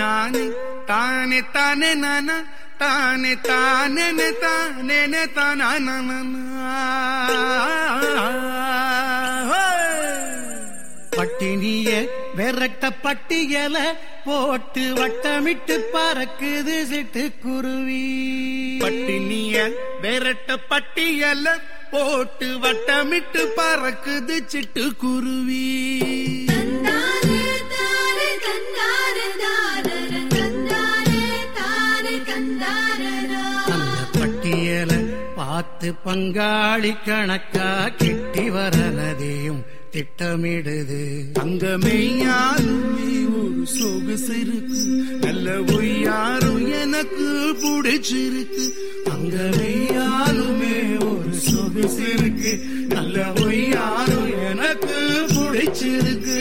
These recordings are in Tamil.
நானே தானே தானே நானா தானே தானே நே தானே நே தானா பட்டினிய விரட்ட பட்டியல போட்டு வட்டமிட்டு பறக்குது சிட்டுக்குருவி பட்டினிய விரட்ட பட்டியல போட்டு வட்டமிட்டு பறக்குது சிட்டுக்குருவி தந்தானே தானே தந்தானே தானர தந்தானே தானே தந்தானரா அந்த பட்டியல பார்த்து பங்காளி கணக்கா கிட்டி வர நதியும் திட்டமிடுது தங்கமையாலுமே ஒரு சொகுசு இருக்கு நல்ல ஒய்யாரும் எனக்கு பிடிச்சிருக்கு அங்கமையாலுமே ஒரு சொகுசு இருக்கு நல்ல ஒய்யாரும் எனக்கு பிடிச்சிருக்கு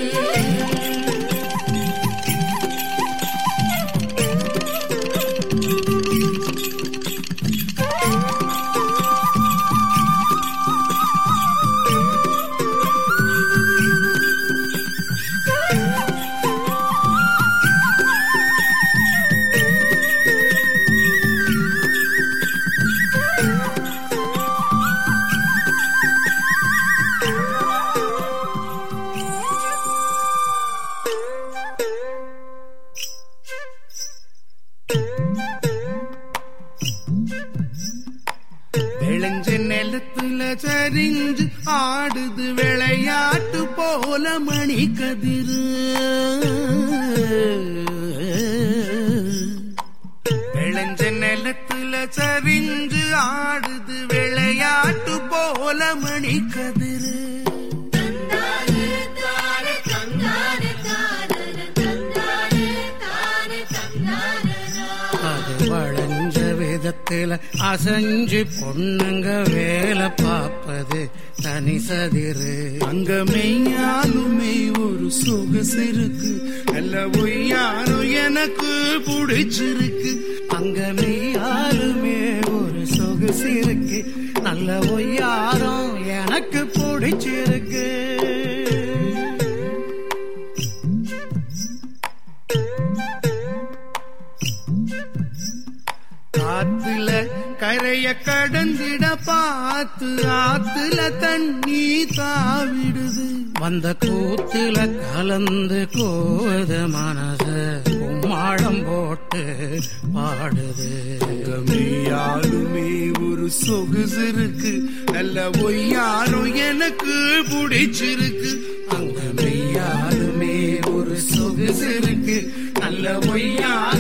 விளைஞ்ச நிலத்துல சரிஞ்சு ஆடுது விளையாட்டு போல மணி கதிரு விளைஞ்ச நிலத்துல சரிஞ்சு ஆடுது விளையாட்டு போல மணி கதிரு தந்தானே தானே தந்தானே தானர தந்தானே தானே தந்தானரா அது வளைஞ்ச விதத்துல அசைஞ்சு பொண்ணுங்க வேலை பார்ப்பது தனி சதிரு அங்கமையாலுமே ஒரு சொகுசு இருக்கு நல்ல ஒய்யாரும் எனக்கு பிடிச்சிருக்கு அங்கமையாலுமே ஒரு சொகுசு இருக்கு நல்ல ஒய்யாரம் எனக்கு பிடிச்சிருக்கு காத்துல கரைய கடந்திட பார்த்து ஆத்துல தண்ணி தாவிடுது வந்த கூத்துல கலந்து கோது மனசு கும்மாளம் போட்டு பாடுது அங்கமையாலுமே ஒரு சொகுசு இருக்கு நல்ல ஒய்யாரும் எனக்கு பிடிச்சிருக்கு அங்கமையாலுமே ஒரு சொகுசு இருக்கு நல்ல ஒய்யாரம்